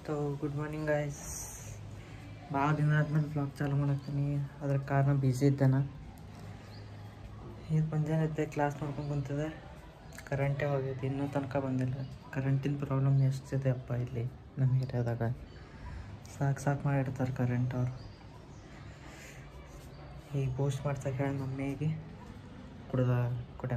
so good morning guys ಭಾಳ ದಿನ ಆದ್ಮೇಲೆ ಬ್ಲಾಗ್ ಚಾಲು ಮಾಡತ್ತೀನಿ ಅದ್ರ ಕಾರಣ ಬ್ಯುಸಿ ಇದ್ದೆ ನಾ ಇದು ಮುಂಜಾನೆ ಎದ್ದೆ ಕ್ಲಾಸ್ ನೋಡ್ಕೊಂಡು ಕುಂತಿದೆ ಕರೆಂಟೇ ಹೋಗೈತಿ ಇನ್ನೂ ತನಕ ಬಂದಿಲ್ಲ ಕರೆಂಟಿನ ಪ್ರಾಬ್ಲಮ್ ಎಷ್ಟಿದೆ ಅಪ್ಪ ಇಲ್ಲಿ ನಮ್ಮ ಏರಿಯಾದಾಗ ಸಾಕು ಸಾಕು ಮಾಡಿರ್ತಾರೆ ಕರೆಂಟ್ ಅವ್ರು ಈಗ ಬೂಸ್ಟ್ ಮಾಡ್ಸಕ್ಕೆ ಹೇಳಿ ಮಮ್ಮಿಗೆ ಕುಡ್ದ ಕುಡ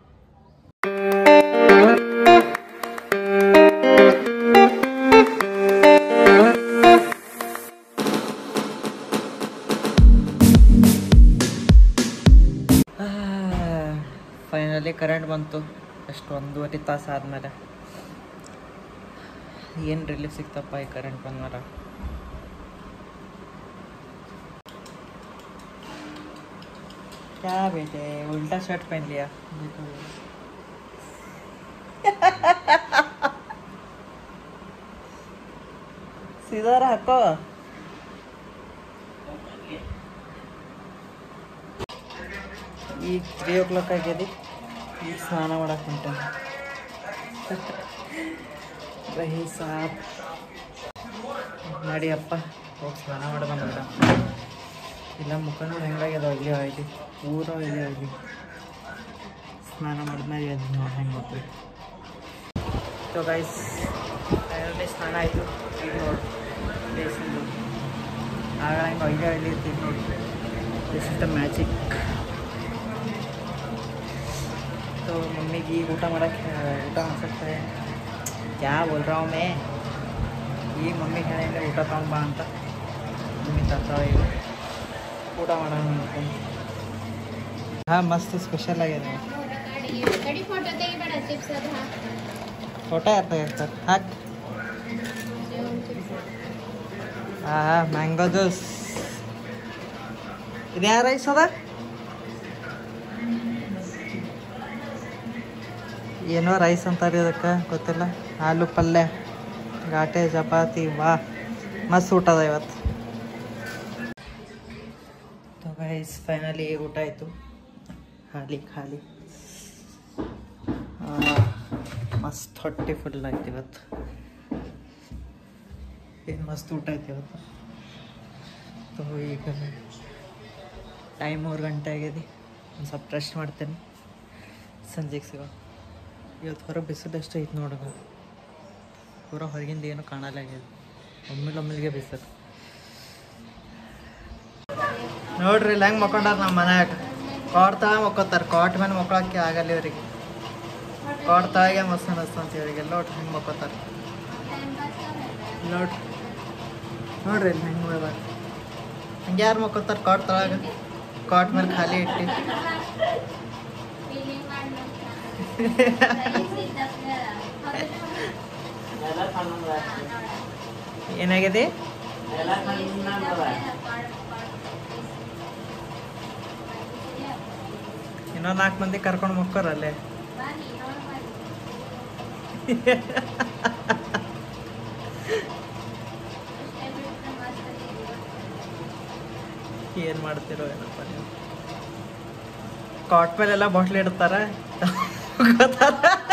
ಫೈನಲಿ ಕರೆಂಟ್ ಬಂತು ಎಷ್ಟು ಒಂದೂವರೆ ತಾಸು ಆದಮೇಲೆ ಏನು ರಿಲೀಫ್ ಸಿಕ್ತಪ್ಪ ಈ ಕರೆಂಟ್ ಬಂದ್ಮೇಲೆ क्या बेटे उल्टा शर्ट पहन लिया देखो सीधा रखो ಈಗ ತ್ರೀ ಓ ಕ್ಲಾಕ್ ಆಗ್ಯದಿ ಈಗ ಸ್ನಾನ ಮಾಡಕ್ಕೆ ಹೊಂಟೇನೆ ರಹಿ ಸಾಬ್ ನಡಿಯಪ್ಪ ಹೋಗಿ ಸ್ನಾನ ಮಾಡಿ ಬಂದ್ಬಿಡ ಇಲ್ಲ ಮುಖ ನೋಡಿ ಹೆಂಗಾಗ್ಯದ ಇಲ್ಲಿ ಇಲ್ಲಿ ಪೂರ ಇಲ್ಲಿ ಇಲ್ಲಿ ಸ್ನಾನ ಮಾಡಿದ್ಮೇಲೆ ಅದು ನೋಡಿ ಹೆಂಗೆ ಹೋಗ್ತೀವಿ ಸೊ ಗೈಸ್ ಫೈನಲಿ ಸ್ನಾನ ಆಯಿತು ಈಗ ನೋಡಿ ಬೇಸಿಂದು ಆಗ ಹೆಂಗೆ ಐದೇ ಇಲ್ಲಿ ಇರ್ತೀವಿ ನೋಡಿ ದಿಸ್ ಇಸ್ ದ ಮ್ಯಾಜಿಕ್ तो मम्मी की ಊಟ ಮಾಡಕ್ಕೆ ಊಟ ಮಾಡ್ಸಕ್ಕೆ ಕ್ಯಾ ಬೋಲ್ ರहा हूँ मैं ಈಗ ಮಮ್ಮಿ ಹೇಳಿದ್ರೆ ಊಟ ತಗೊಂಬಾ ಅಂತ ಮಮ್ಮಿ ತರ್ತಾಳೆ ಈಗ ಊಟ ಮಾಡೋಣ ಅನ್ಕೊಂಡು ಹಾಂ ಮಸ್ತ್ ಸ್ಪೆಷಲ್ ಆಗಿದೆ ಕಡಿ ಫೋಟೋ ತೆಗಿಬೇಡ ಚಿಪ್ಸ್ ಅದು ಹಾಕು ಫೋಟೋ ಯಾರು ತೆಗಿರ್ತಾರೆ ಹಾಕಿ ಹಾಂ ಮ್ಯಾಂಗೋ ಜ್ಯೂಸ್ ಇದು ಯಾವ ರೈಸ್ ಅದ ಏನೋ ರೈಸ್ ಅಂತಾರೆ ಇದಕ್ಕೆ ಗೊತ್ತಿಲ್ಲ ಆಲೂ ಪಲ್ಯ ಘಾಟೆ ಚಪಾತಿ ವಾ ಮಸ್ತ್ ಊಟ ಅದ ಇವತ್ತು ಗೈಸ್ ಫೈನಲಿ ಊಟ ಆಯಿತು ಖಾಲಿ ಖಾಲಿ ಆ, ಮಸ್ತ್ ಹೊಟ್ಟೆ ಫುಲ್ ಆಯ್ತು ಇವತ್ತು ಏನು ಮಸ್ತ್ ಊಟ ಆಯ್ತು ಇವತ್ತು ಸೊ ಈಗ ಟೈಮ್ ಮೂರು ಗಂಟೆ ಆಗಿದೆ ಒಂದು ಸ್ವಲ್ಪ ರೆಸ್ಟ್ ಮಾಡ್ತೇನೆ ಸಂಜೆಗೆ ಸಿಗೋ ಇವತ್ತು ಹೊರ ಬಿಸಿಲು ಎಷ್ಟು ಐತೆ ನೋಡೋಣ ಪೂರ ಹೊರಗಿಂದ ಏನು ಕಾಣಲ್ಲ ಆಗ್ಯದ ಒಮ್ಮೆಲೆ ಒಮ್ಮೆಲ್ಗೆ ಬಿಸಿಲು ನೋಡ್ರಿ ಇಲ್ಲಿ ಹೆಂಗೆ ಮಕ್ಕೊಂಡಾರ ನಮ್ಮ ಮನ್ಯಾಗ ಕಾಟ್ ತಳ ಮಕ್ಕೋತಾರ ಕಾಟ್ ಮೇಲೆ ಮಕ್ಕೊಳಕ್ಕೆ ಆಗಲ್ಲ ಇವ್ರಿಗೆ ಕಾಟ್ ತಳಗೆ ಮಸ್ತ್ ಅನಿಸ್ತಂತ ಇವ್ರಿಗೆ ನೋಡ್ರಿ ಹೆಂಗೆ ಮಕ್ಕೋತಾರ ನೋಡ್ರಿ ನೋಡ್ರಿ ಇಲ್ಲಿ ಹೆಂಗೆ ನೋಡ್ಬಾರ ಹಂಗೆ ಯಾರು ಮಕ್ಕೋತಾರ ಕಾಟ್ ತಳಗ ಕಾಟ್ ಮೇಲೆ ಖಾಲಿ ಇಟ್ಟು ಏನಾಗಿದೆ ಇನ್ನೊಂದು ನಾಲ್ಕು ಮಂದಿ ಕರ್ಕೊಂಡು ಮಕ್ಕೋರ ಅಲ್ಲೇ ಏನು ಮಾಡ್ತಿರೋ ಏನಪ್ಪ ನೀವು ಕಾಟ್ ಮೇಲೆಲ್ಲ ಬಾಟ್ಲಿ ಇಡ್ತಾರ ಗೊತ್ತಾದ